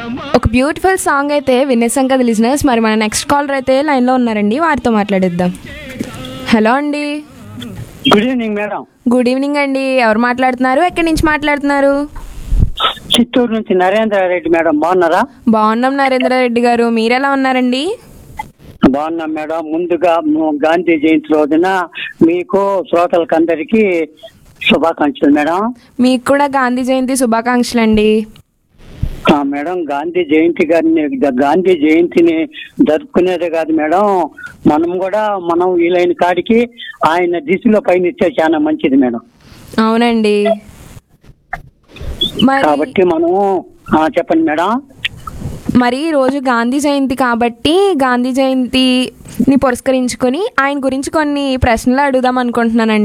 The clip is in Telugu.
ఒక బ్యూటిఫుల్ సాంగ్ అయితే వినేసాం కదా లిజినర్స్ మరి మన నెక్స్ట్ కాలర్ అయితే లైన్లో ఉన్నారండి వారితో మాట్లాడిద్దాం హలో అండి good evening madam good evening అండి ఎవరు మాట్లాడుతున్నారు ఎక్కడి నుంచి మాట్లాడుతున్నారు చిత్తూరు నుంచి నరేంద్ర రెడ్డి మేడం బాగున్నారా బాగున్నాం నరేంద్ర రెడ్డి గారు మీరెలా ఉన్నారండి బాగున్నాం మేడం ముందుగా ము- గాంధీ జయంతి రోజున మీకు శ్రోతలకు అందరికీ శుభాకాంక్షలు మేడం మీకు కూడా గాంధీ జయంతి శుభాకాంక్షలు అండి ఆ, మేడం గాంధీ జయంతి గారిని ద- గాంధీ జయంతిని జరుపుకునేదే కాదు మేడం మనం కూడా మనం వీలైన కాడికి ఆయన దిశలో పయనిస్తే చాలా మంచిది మేడం అవునండి మరి కాబట్టి మనం ఆ, చెప్పండి మేడం మరి ఈ రోజు గాంధీ జయంతి కాబట్టి గాంధీ జయంతిని పురస్కరించుకొని ఆయన గురించి కొన్ని ప్రశ్నలు అడుగుదాం అనుకుంటున్నానండి